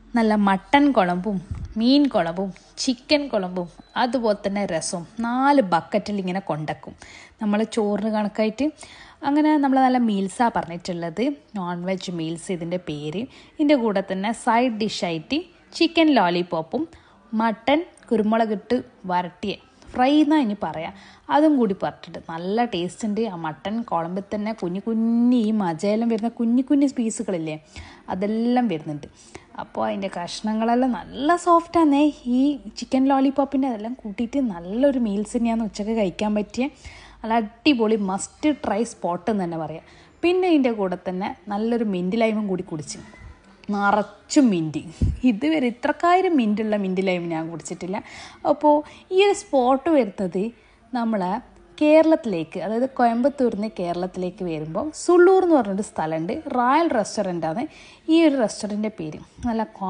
നല്ല മട്ടൻ കുളമ്പും മീൻ കുളമ്പും ചിക്കൻ കുളമ്പും അതുപോലെ തന്നെ രസവും നാല് ബക്കറ്റിൽ ഇങ്ങനെ കൊണ്ടക്കും നമ്മൾ ചോറിന് കണക്കായിട്ട് അങ്ങനെ നമ്മൾ നല്ല മീൽസാണ് പറഞ്ഞിട്ടുള്ളത് നോൺ വെജ് മീൽസ് ഇതിൻ്റെ പേര് ഇതിൻ്റെ കൂടെ തന്നെ സൈഡ് ഡിഷായിട്ട് ചിക്കൻ ലോലിപോപ്പും മട്ടൻ കുരുമുളകിട്ട് വരട്ടിയ ഫ്രൈ എന്നാണ് ഇനി പറയാം അതും കൂടി പറഞ്ഞിട്ട് നല്ല ടേസ്റ്റ് ഉണ്ട് ആ മട്ടൻ കുഴമ്പിൽ തന്നെ കുഞ്ഞു കുഞ്ഞി ഈ മജയെല്ലാം വരുന്ന കുഞ്ഞു കുഞ്ഞു പീസുകളില്ലേ അതെല്ലാം വരുന്നുണ്ട് അപ്പോൾ അതിൻ്റെ കഷ്ണങ്ങളെല്ലാം നല്ല സോഫ്റ്റാന്നേ ഈ ചിക്കൻ ലോലിപോപ്പിൻ്റെ അതെല്ലാം കൂട്ടിയിട്ട് നല്ലൊരു മീൽസ് തന്നെയാണ് ഉച്ചക്ക് കഴിക്കാൻ പറ്റിയ നല്ല അടിപൊളി മസ്റ്റ് ട്രൈ സ്പോട്ട് എന്ന് തന്നെ പറയാം പിന്നെ ഇതിൻ്റെ കൂടെ തന്നെ നല്ലൊരു മിൻറ്റ് ലൈമും കൂടി കുടിച്ചു നിറച്ചും മിൻറ്റ് ഇതുവരെ ഇത്രക്കായിരം മിൻറ്റുള്ള മിൻറ്റ് ലൈം ഞാൻ കുടിച്ചിട്ടില്ല അപ്പോൾ ഈ ഒരു സ്പോട്ട് വരുന്നത് നമ്മൾ കേരളത്തിലേക്ക് അതായത് കോയമ്പത്തൂരിൽ നിന്ന് കേരളത്തിലേക്ക് വരുമ്പോൾ സുള്ളൂർ എന്ന് പറഞ്ഞൊരു സ്ഥലമുണ്ട് റോയൽ റെസ്റ്റോറൻ്റാണ് ഈ ഒരു റെസ്റ്റോറൻറ്റിൻ്റെ പേര് നല്ല